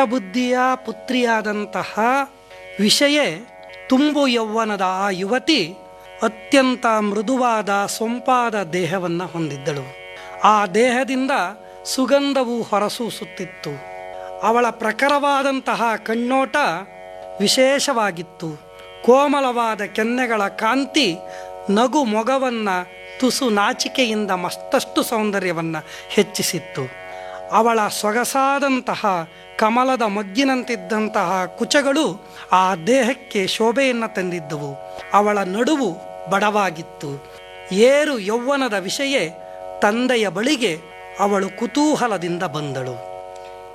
ಬುದ್ಧಿಯ ಪುತ್ರಿಯಾದಂತಹ ವಿಷಯ ತುಂಬು ಯೌವನದ ಆ ಯುವತಿ ಅತ್ಯಂತ ಮೃದುವಾದ ಸೊಂಪಾದ ದೇಹವನ್ನು ಹೊಂದಿದ್ದಳು ಆ ದೇಹದಿಂದ ಸುಗಂಧವು ಹೊರಸೂಸುತ್ತಿತ್ತು ಅವಳ ಪ್ರಖರವಾದಂತಹ ಕಣ್ಣೋಟ ವಿಶೇಷವಾಗಿತ್ತು ಕೋಮಲವಾದ ಕೆನ್ನೆಗಳ ಕಾಂತಿ ನಗು ಮೊಗವನ್ನು ತುಸು ನಾಚಿಕೆಯಿಂದ ಮತ್ತಷ್ಟು ಸೌಂದರ್ಯವನ್ನು ಹೆಚ್ಚಿಸಿತ್ತು ಅವಳ ಸೊಗಸಾದಂತಹ ಕಮಲದ ಮಗ್ಗಿನಂತಿದ್ದಂತಹ ಕುಚಗಳು ಆ ದೇಹಕ್ಕೆ ಶೋಭೆಯನ್ನು ತಂದಿದ್ದವು ಅವಳ ನಡುವು ಬಡವಾಗಿತ್ತು ಏರು ಯೌವನದ ವಿಷಯ ತಂದೆಯ ಬಳಿಗೆ ಅವಳು ಕುತೂಹಲದಿಂದ ಬಂದಳು